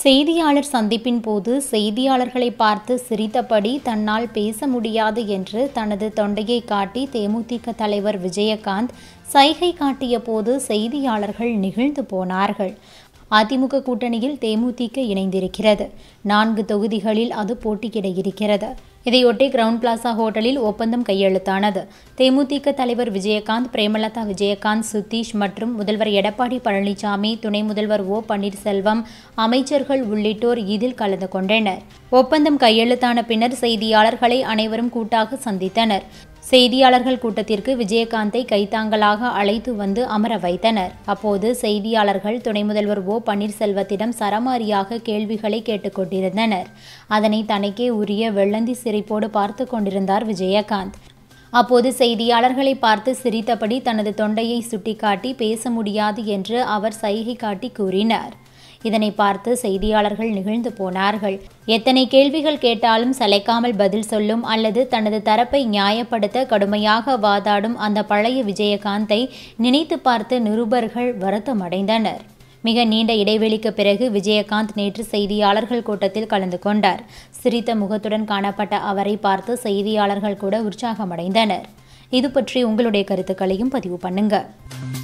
செய்தியாளர் சந்திப்பின் போது செய்தியாளர்களை பார்த்து சிரித்தபடி தன்னால் பேச முடியாது என்று தனது தொண்டையை காட்டி தேமுதிக தலைவர் விஜயகாந்த் சைகை காட்டிய போது செய்தியாளர்கள் நிகழ்ந்து போனார்கள் அதிமுக கூட்டணியில் தேமுதிக இணைந்திருக்கிறது நான்கு தொகுதிகளில் அது போட்டியிட இருக்கிறது இதையொட்டி கிரவுண்ட் பிளாசா ஹோட்டலில் ஒப்பந்தம் கையெழுத்தானது தேமுதிக தலைவர் விஜயகாந்த் பிரேமலதா விஜயகாந்த் சுதீஷ் மற்றும் முதல்வர் எடப்பாடி பழனிசாமி துணை முதல்வர் ஓ பன்னீர்செல்வம் அமைச்சர்கள் உள்ளிட்டோர் இதில் கலந்து கொண்டனர் ஒப்பந்தம் கையெழுத்தான பின்னர் செய்தியாளர்களை அனைவரும் கூட்டாக சந்தித்தனர் செய்தியாளர்கள் கூட்டத்திற்கு விஜயகாந்தை கைத்தாங்கலாக அழைத்து வந்து அமர வைத்தனர் அப்போது செய்தியாளர்கள் துணை முதல்வர் ஓ பன்னீர்செல்வத்திடம் சரமாரியாக கேள்விகளை கேட்டுக்கொண்டிருந்தனர் அதனை தனக்கே உரிய வெள்ளந்தி சிரிப்போடு பார்த்து கொண்டிருந்தார் விஜயகாந்த் அப்போது செய்தியாளர்களை பார்த்து சிரித்தபடி தனது தொண்டையை சுட்டிக்காட்டி பேச முடியாது என்று அவர் சைகை காட்டி கூறினார் இதனை பார்த்து செய்தியாளர்கள் நிகழ்ந்து போனார்கள் எத்தனை கேள்விகள் கேட்டாலும் சளைக்காமல் பதில் சொல்லும் அல்லது தனது தரப்பை நியாயப்படுத்த கடுமையாக வாதாடும் அந்த பழைய விஜயகாந்தை நினைத்து பார்த்து நிருபர்கள் வருத்தமடைந்தனர் மிக நீண்ட இடைவெளிக்கு பிறகு விஜயகாந்த் நேற்று செய்தியாளர்கள் கூட்டத்தில் கலந்து கொண்டார் சிரித்த முகத்துடன் காணப்பட்ட அவரை பார்த்து செய்தியாளர்கள் கூட உற்சாகமடைந்தனர் இது பற்றி உங்களுடைய கருத்துக்களையும் பதிவு பண்ணுங்க